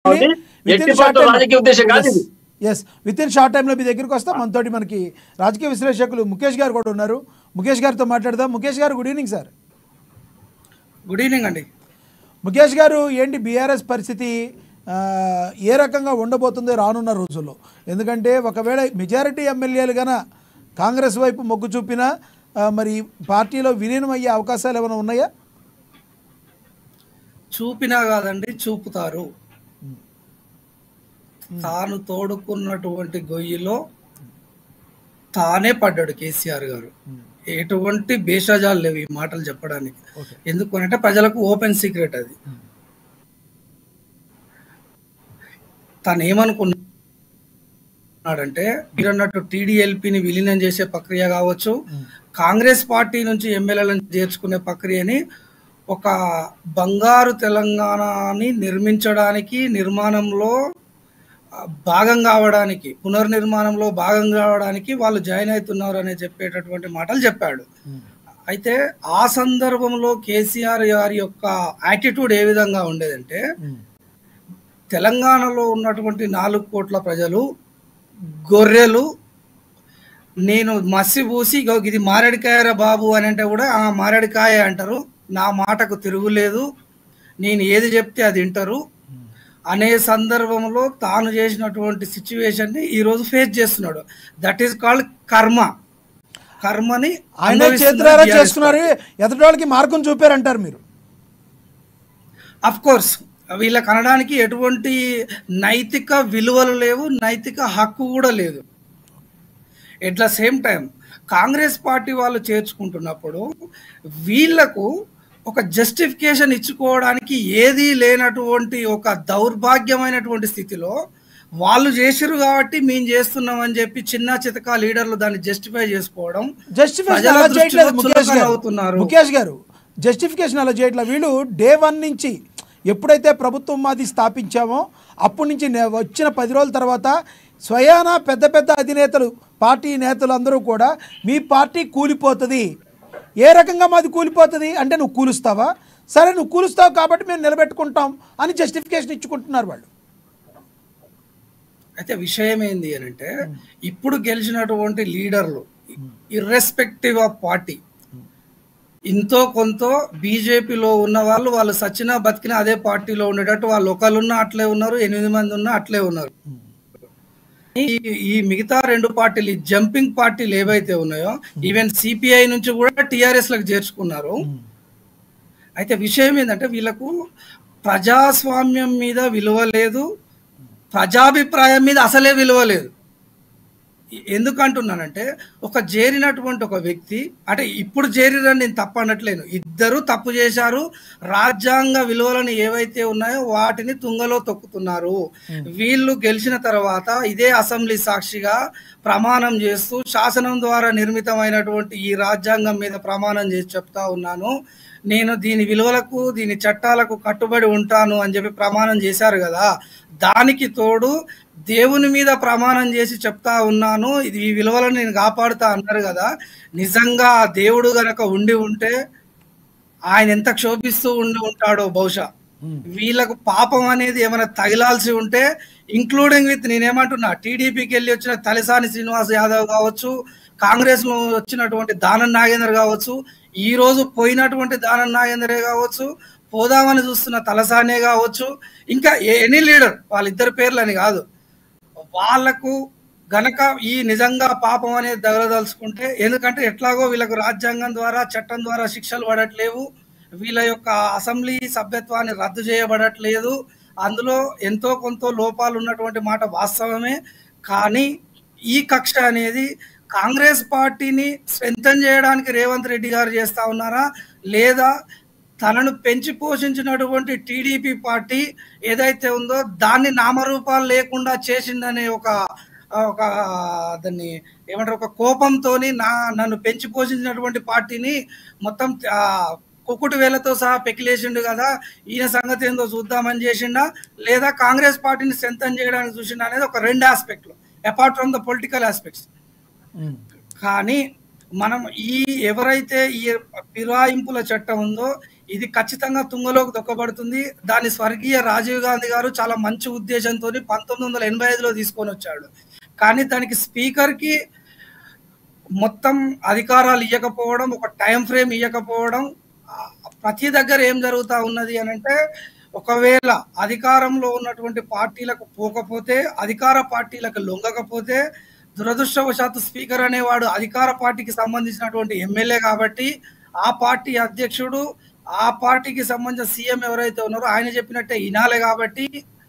ఉంది. ఎట్టి పరిస్థితుల్లో రాజకీయ ఉద్దేశం కాదు ఇది ఎస్ విత్ ఇన్ షార్ట్ టైంలో మీ దగ్గరికి వస్తాం మనతోటి మనకి రాజకీయ విశ్లేషకులు ముఖేష్ గారు కూడా ఉన్నారు ముఖేష్ గారితో మాట్లాడదాం ముఖేష్ గారు good evening sir good evening అండి ముఖేష్ గారు ఏంటి బీఆర్ఎస్ పరిస్థితి ఆ, ఏ రకంగా ఉండబోతుందో రానున్న రోజుల్లో ఎందుకంటే ఒకవేళ మెజారిటీ ఎమ్మెల్యేలు గన కాంగ్రెస్ వైపు మొగ్గు చూపినా ఆ, మరి పార్టీలో విలీనం అయ్యే అవకాశాలు ఏమైనా ఉన్నాయా చూపినా కాదండి చూపుతారు తాను తోడుకున్నటువంటి గొయ్యిలో తానే పడ్డాడు కేసీఆర్ గారు ఎటువంటి భేషజాలు లేవు ఈ మాటలు చెప్పడానికి ఓకే ఎందుకు అంటే ప్రజలకు ఓపెన్ సీక్రెట్ అది తను ఏమనుకున్నాడంటే మీరు అన్నట్టు టీడీఎల్పీని విలీనం చేసే ప్రక్రియ కావచ్చు కాంగ్రెస్ పార్టీ నుంచి ఎమ్మెల్యేలను చేర్చుకునే ప్రక్రియని ఒక బంగారు తెలంగాణని నిర్మించడానికి నిర్మాణంలో ఆ, భాగం కావడానికి పునర్నిర్మాణంలో భాగం కావడానికి వాళ్ళు జాయిన్ అవుతున్నారు అని చెప్పేటటువంటి మాటలు చెప్పాడు అయితే ఆ సందర్భంలో కేసీఆర్ గారి యొక్క యాటిట్యూడ్ ఏ విధంగా ఉండేదంటే తెలంగాణలో ఉన్నటువంటి నాలుగు కోట్ల ప్రజలు గొర్రెలు నేను మసి పూసి ఇగో ఇది మారేడికాయరా బాబు అని అంటే కూడా ఆ మారేడికాయ అంటారు నా మాటకు తిరుగులేదు నేను ఏది చెప్తే అది వింటారు అనే సందర్భంలో తాను చేసినటువంటి సిచ్యువేషన్ని ఈరోజు ఫేస్ చేస్తున్నాడు దట్ ఈస్ కాల్డ్ కర్మ కర్మని ఆయన అనుభవిస్తున్నారు చేతులారా BRS చేస్తున్నారు ఎదుటి వాళ్ళకి మార్గం చూపారంటారు మీరు అఫ్ కోర్స్ వీళ్ళకి అనడానికి ఎటువంటి నైతిక విలువలు లేవు నైతిక హక్కు కూడా లేదు at the same time Congress party వాళ్ళు చేర్చుకుంటున్నప్పుడు వీళ్లకు ఒక జస్టిఫికేషన్ ఇచ్చుకోవడానికి ఏదీ లేనటువంటి ఒక దౌర్భాగ్యమైనటువంటి స్థితిలో వాళ్ళు చేసిరు కాబట్టి మేము చేస్తున్నాం అని చెప్పి చిన్న చితక లీడర్లు దాన్ని జస్టిఫై చేసుకోవడం జస్టిఫికేషన్ ప్రజల అలా దృష్టిలో చేయట్లేదు ముఖేష్ చులకన గారు అవుతున్నారు. ముఖేష్ గారు జస్టిఫికేషన్ అలా చేయట్లేదు వీళ్ళు డే వన్ నుంచి ఎప్పుడైతే ప్రభుత్వం మాది స్థాపించామో అప్పటి నుంచి నే- వచ్చిన పది రోజుల తర్వాత స్వయానా పెద్ద పెద్ద అధినేతలు పార్టీ నేతలు అందరూ కూడా మీ పార్టీ కూలిపోతుంది ఏ రకంగా మాది కూలిపోతుంది అంటే నువ్వు కూలుస్తావా సరే నువ్వు కూలుస్తావు కాబట్టి మేము నిలబెట్టుకుంటాం అని జస్టిఫికేషన్ ఇచ్చుకుంటున్నారు వాళ్ళు అయితే విషయం ఏంది అని అంటే ఇప్పుడు గెలిచినటువంటి లీడర్లు ఇర్రెస్పెక్టివ్ ఆఫ్ పార్టీ ఇంతో కొంత బీజేపీలో ఉన్న వాళ్ళు వాళ్ళు సచిన బతికిన అదే పార్టీలో ఉండేటట్టు వాళ్ళు ఒకళ్ళున్నా అట్లే ఉన్నారు ఎనిమిది మంది ఉన్నా అట్లే ఉన్నారు ఈ ఈ మిగతా రెండు పార్టీలు ఈ జంపింగ్ పార్టీలు ఏవైతే ఉన్నాయో ఈవెన్ సిపిఐ నుంచి కూడా టిఆర్ఎస్ లకు చేర్చుకున్నారు అయితే విషయం ఏంటంటే వీళ్ళకు ప్రజాస్వామ్యం మీద విలువ లేదు ప్రజాభిప్రాయం మీద అసలే విలువ లేదు ఎ- ఎందుకు అంటున్నానంటే ఒక చేరినటువంటి ఒక వ్యక్తి అంటే ఇప్పుడు చేరిరని నేను తప్పు అనట్లేను ఇద్దరు తప్పు చేశారు రాజ్యాంగ విలువలను ఏవైతే ఉన్నాయో వాటిని తుంగలో తొక్కుతున్నారు వీళ్ళు గెలిచిన తర్వాత ఇదే అసెంబ్లీ సాక్షిగా ప్రమాణం చేస్తూ శాసనం ద్వారా నిర్మితమైనటువంటి ఈ రాజ్యాంగం మీద ప్రమాణం చేసి చెప్తా ఉన్నాను నేను దీని విలువలకు దీని చట్టాలకు కట్టుబడి ఉంటాను అని చెప్పి ప్రమాణం చేశారు కదా దానికి తోడు దేవుని మీద ప్రమాణం చేసి చెప్తా ఉన్నాను ఇది ఈ విలువలను నేను కాపాడుతా అన్నారు కదా నిజంగా ఆ దేవుడు గనక ఉండి ఉంటే ఆయన ఎంత క్షోభిస్తూ ఉండి ఉంటాడో బహుశా వీళ్ళకు పాపం అనేది ఏమైనా తగిలాల్సి ఉంటే ఇంక్లూడింగ్ విత్ నేనేమంటున్నా టీడీపీకి వెళ్ళి వచ్చిన తలసాని శ్రీనివాస్ యాదవ్ కావచ్చు కాంగ్రెస్ లో వచ్చినటువంటి దానం నాగేందర్ కావచ్చు ఈ రోజు పోయినటువంటి దానం నాగేందరే కావచ్చు పోదామని చూస్తున్న తలసానే కావచ్చు ఇంకా ఎనీ లీడర్ వాళ్ళిద్దరి పేర్లని కాదు వాళ్లకు గనక ఈ నిజంగా పాపం అనేది దగలదలుచుకుంటే ఎందుకంటే ఎట్లాగో వీళ్ళకు రాజ్యాంగం ద్వారా చట్టం ద్వారా శిక్షలు పడట్లేవు వీళ్ళ యొక్క అసెంబ్లీ సభ్యత్వాన్ని రద్దు చేయబడట్లేదు అందులో ఎంతో కొంత లోపాలు ఉన్నటువంటి మాట వాస్తవమే కానీ ఈ కక్ష అనేది కాంగ్రెస్ పార్టీని స్ట్రెంథన్ చేయడానికి రేవంత్ రెడ్డి గారు చేస్తా ఉన్నారా లేదా తనను పెంచి పోషించినటువంటి టీడీపీ పార్టీ ఏదైతే ఉందో దాన్ని నామరూపాలు లేకుండా చేసిందనే ఒక ఒక దాన్ని ఏమంటారు ఒక కోపంతోని నా నన్ను పెంచి పోషించినటువంటి పార్టీని మొత్తం ఆ, కుక్కుటి వేలతో సహా పెకిలేసిండు కదా ఈయన సంగతి ఏందో చూద్దామని చేసిండా లేదా కాంగ్రెస్ పార్టీని స్ట్రెంథన్ చేయడానికి చూసిండా అనేది ఒక రెండు ఆస్పెక్ట్లు apart from the political aspects కానీ మనం ఈ ఎవరైతే ఈ ఫిరాయింపుల చట్టం ఉందో ఇది ఖచ్చితంగా తుంగలోకి దొక్కబడుతుంది దాన్ని స్వర్గీయ రాజీవ్ గాంధీ గారు చాలా మంచి ఉద్దేశంతో పంతొమ్మిది వందల ఎనభై ఐదులో తీసుకొని వచ్చాడు కానీ దానికి స్పీకర్కి మొత్తం అధికారాలు ఇవ్వకపోవడం ఒక టైం ఫ్రేమ్ ఇవ్వకపోవడం ఆ, ప్రతి దగ్గర ఏం జరుగుతా ఉన్నది అని అంటే ఒకవేళ అధికారంలో ఉన్నటువంటి పార్టీలకు పోకపోతే అధికార పార్టీలకు లొంగకపోతే దురదృష్టవశాత్తు స్పీకర్ అనేవాడు అధికార పార్టీకి సంబంధించినటువంటి ఎమ్మెల్యే కాబట్టి ఆ పార్టీ అధ్యక్షుడు ఆ పార్టీకి సంబంధించిన సీఎం ఎవరైతే ఉన్నారో ఆయన చెప్పినట్టే వినాలి కాబట్టి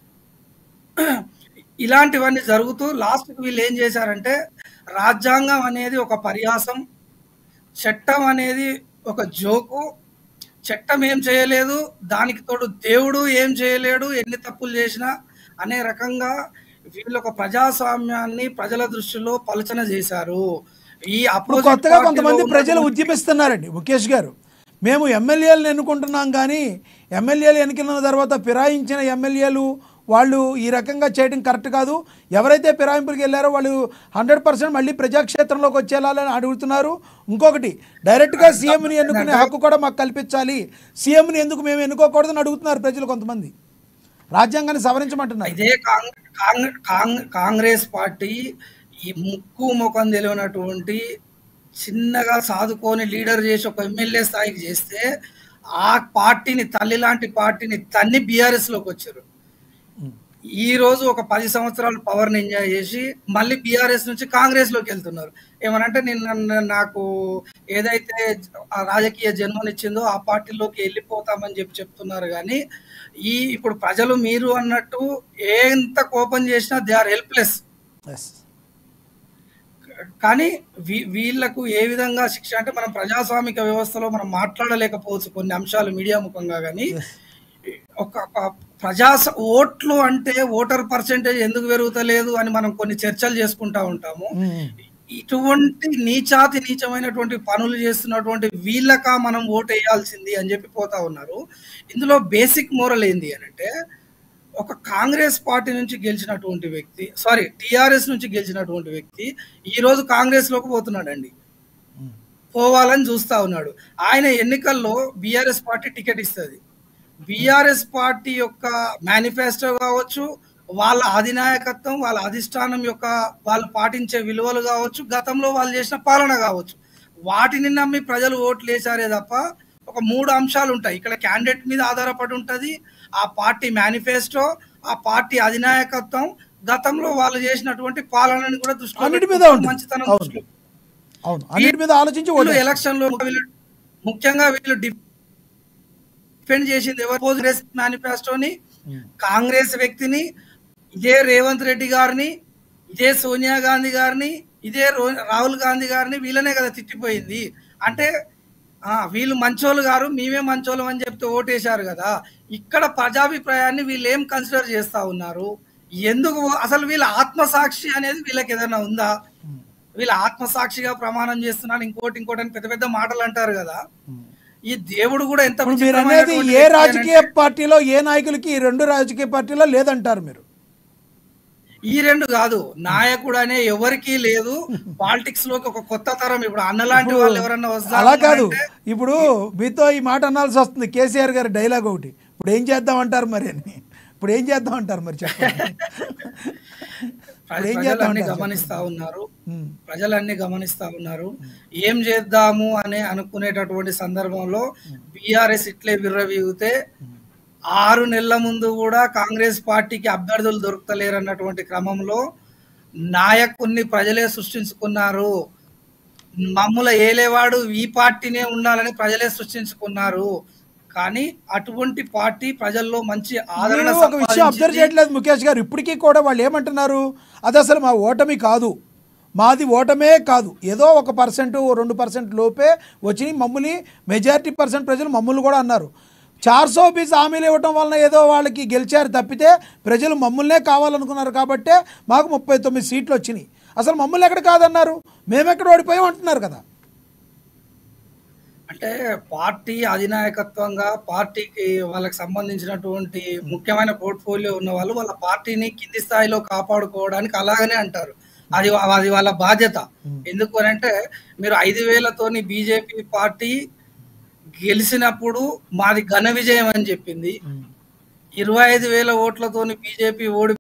ఇలాంటివన్నీ జరుగుతూ లాస్ట్కి వీళ్ళు ఏం చేశారంటే రాజ్యాంగం అనేది ఒక పరిహాసం చట్టం అనేది ఒక జోకు చట్టం ఏం చేయలేదు దానికి తోడు దేవుడు ఏం చేయలేడు ఎన్ని తప్పులు చేసినా అనే రకంగా వీళ్ళు ఒక ప్రజాస్వామ్యాన్ని ప్రజల దృష్టిలో పలచన చేశారు ఈ ఇప్పుడు opposite కొత్తగా party లో కొంతమంది ప్రజలు ఉన్నటువంటి- ఉద్యమిస్తున్నారండి ముఖేష్ గారు మేము ఎమ్మెల్యేలను ఎన్నుకుంటున్నాం కానీ ఎమ్మెల్యేలు ఎన్నికల తర్వాత ఫిరాయించిన ఎమ్మెల్యేలు వాళ్ళు ఈ రకంగా చేయడం కరెక్ట్ కాదు ఎవరైతే ఫిరాయింపులకు వెళ్ళారో వాళ్ళు హండ్రెడ్ పర్సెంట్ మళ్ళీ ప్రజాక్షేత్రంలోకి వచ్చేయాలని అడుగుతున్నారు ఇంకొకటి డైరెక్ట్గా సీఎంని ఎన్నుకునే హక్కు కూడా మాకు కల్పించాలి సీఎంని ఎందుకు మేము ఎన్నుకోకూడదని అడుగుతున్నారు ప్రజలు కొంతమంది రాజ్యాంగాన్ని సవరించమంటున్నారు ఇదే Cong- Cong- Cong- Congress party ఈ ముక్కు ముఖం తెలియనటువంటి చిన్నగా సాదుకొని లీడర్ చేసి ఒక ఎమ్మెల్యే స్థాయికి చేస్తే ఆ పార్టీని తల్లి లాంటి పార్టీని తన్ని బీఆర్ఎస్ లోకి వచ్చారు ఈ రోజు ఒక పది సంవత్సరాలు పవర్ని ఎంజాయ్ చేసి మళ్ళీ బీఆర్ఎస్ నుంచి కాంగ్రెస్ లోకి వెళ్తున్నారు ఏమనంటే నిన్న నాకు ఏదైతే ఆ రాజకీయ జన్మనిచ్చిందో ఆ పార్టీలోకి వెళ్ళిపోతామని చెప్పి చెప్తున్నారు కానీ ఈ ఇప్పుడు ప్రజలు మీరు అన్నట్టు ఎంత కోపం చేసినా దే ఆర్ హెల్ప్లెస్ ఎస్ కానీ వీ- వీళ్ళకు ఏ విధంగా శిక్ష అంటే మనం ప్రజాస్వామిక వ్యవస్థలో మనం మాట్లాడలేకపోవచ్చు కొన్ని అంశాలు మీడియా ముఖంగా కానీ ఒక ఒక ప్రజా ఓట్లు అంటే ఓటర్ పర్సెంటేజ్ ఎందుకు పెరుగుతలేదు అని మనం కొన్ని చర్చలు చేసుకుంటా ఉంటాము ఇటువంటి నీచాతి నీచమైనటువంటి పనులు చేస్తున్నటువంటి వీళ్ళకా మనం ఓటు వేయాల్సింది అని చెప్పి పోతా ఉన్నారు ఇందులో బేసిక్ మోరల్ ఏంది అని అంటే ఒక కాంగ్రెస్ పార్టీ నుంచి గెలిచినటువంటి వ్యక్తి సారీ టిఆర్ఎస్ నుంచి గెలిచినటువంటి వ్యక్తి ఈ రోజు కాంగ్రెస్ లోకి పోతున్నాడండి పోవాలని చూస్తా ఉన్నాడు ఆయన ఎన్నికల్లో బీఆర్ఎస్ పార్టీ టికెట్ ఇస్తుంది బీఆర్ఎస్ పార్టీ యొక్క మేనిఫెస్టో కావచ్చు వాళ్ళ అధినాయకత్వం వాళ్ళ అధిష్టానం యొక్క వాళ్ళు పాటించే విలువలు కావచ్చు గతంలో వాళ్ళు చేసిన పాలన కావచ్చు వాటిని నమ్మి ప్రజలు ఓట్లు వేసారే తప్ప ఒక మూడు అంశాలు ఉంటాయి ఇక్కడ క్యాండిడేట్ మీద ఆధారపడి ఉంటది ఆ పార్టీ మేనిఫెస్టో ఆ పార్టీ అధినాయకత్వం గతంలో వాళ్ళు చేసినటువంటి పాలనని కూడా దృష్టిలో అన్నిటి మీద పెట్టుకొని ఉంటుంది. మంచితనం అవును. దృష్టిలో అవును అన్నిటి మీద ఆలోచించి వీళ్ళు ఓటు ఎలక్షన్ లో వీళ్ళు ముఖ్యంగా వీళ్ళు డిఫెండ్ చేసింది ఎవరు కాంగ్రెస్ మేనిఫెస్టోని కాంగ్రెస్ వ్యక్తిని ఇదే రేవంత్ రెడ్డి గారిని ఇదే సోనియా గాంధీ గారిని ఇదే రో- రాహుల్ గాంధీ గారిని వీళ్ళనే కదా తిట్టిపోయింది అంటే ఆ, వీళ్ళు మంచోళ్ళు గారు మేమే మంచోళ్ళం అని చెప్తే ఓటేశారు కదా ఇక్కడ ప్రజాభిప్రాయాన్ని వీళ్ళు ఏం కన్సిడర్ చేస్తా ఉన్నారు ఎందుకు అసలు వీళ్ళ ఆత్మసాక్షి అనేది వీళ్ళకి ఏదైనా ఉందా వీళ్ళ ఆత్మసాక్షిగా ప్రమాణం చేస్తున్నారు ఇంకోటి ఇంకోటి అని పెద్ద పెద్ద మాటలు అంటారు కదా ఈ దేవుడు కూడా ఎంత ఇప్పుడు మీరు అనేది విచిత్రమైనటువంటి ఏ వ్యక్తి రాజకీయ అనంటే, పార్టీలో ఏ నాయకులకి ఈ రెండు రాజకీయ పార్టీలో లేదంటారు మీరు ఈ రెండు కాదు నాయకుడు అనే ఎవరికీ లేదు పాలిటిక్స్ లోకి ఒక కొత్త తరం ఇప్పుడు అన్నలాంటి వాళ్ళు ఎవరన్నా వస్తారు అలా కాదు ఇప్పుడు మీతో ఈ మాట అనాల్సి వస్తుంది కేసీఆర్ గారి డైలాగ్ ఒకటి ఇప్పుడు ఏం చేద్దాం అంటారు మరి అని ఇప్పుడు ఏం చేద్దాం అంటారు మరి చెప్పండి ఇప్పుడు ఏం చేద్దాం ప్రజలన్నీ అంటారు గమనిస్తా ఉన్నారు ఉమ్. ప్రజలన్నీ గమనిస్తా ఉన్నారు ఏం చేద్దాము అని అనుకునేటటువంటి సందర్భంలో బీఆర్ఎస్ ఇట్లే విర్రవీగితే ఆరు నెలల ముందు కూడా కాంగ్రెస్ పార్టీకి అభ్యర్థులు దొరుకుతలేరు అన్నటువంటి క్రమంలో నాయకుణ్ణి ప్రజలే సృష్టించుకున్నారు మమ్ముల ఏలేవాడు ఈ పార్టీనే ఉండాలని ప్రజలే సృష్టించుకున్నారు కానీ అటువంటి పార్టీ ప్రజల్లో మంచి ఆదరణ నేను ఒక విషయం అబ్జర్వ్ సంపాదించింది. చేయట్లేదు ముఖేష్ గారు ఇప్పటికీ కూడా వాళ్ళు ఏమంటున్నారు అది అసలు మా ఓటమి కాదు మాది ఓటమే కాదు ఏదో ఒక పర్సెంట్ రెండు పర్సెంట్ లోపే వచ్చి మమ్మల్ని మెజారిటీ పర్సెంట్ ప్రజలు మమ్మల్ని కూడా అన్నారు చార్సో బీస్ హామీలు ఇవ్వటం వలన ఏదో వాళ్ళకి గెలిచారు తప్పితే ప్రజలు మమ్మల్నే కావాలనుకున్నారు కాబట్టే మాకు ముప్పై తొమ్మిది సీట్లు వచ్చినాయి అసలు మమ్మల్ని ఎక్కడ కాదన్నారు మేమెక్కడ ఓడిపోయాం అంటున్నారు కదా అంటే పార్టీ అధినాయకత్వంగా పార్టీకి వాళ్ళకి సంబంధించినటువంటి ముఖ్యమైన పోర్ట్ఫోలియో ఉన్న వాళ్ళు వాళ్ళ పార్టీని కింది స్థాయిలో కాపాడుకోవడానికి అలాగనే అంటారు అది అది వాళ్ళ బాధ్యత ఎందుకు అని అంటే మీరు ఐదు వేలతోని బీజేపీ పార్టీ గెలిచినప్పుడు మాది ఘన విజయం అని చెప్పింది ఇరవై ఐదు వేల ఓట్లతోని బీజేపీ ఓడి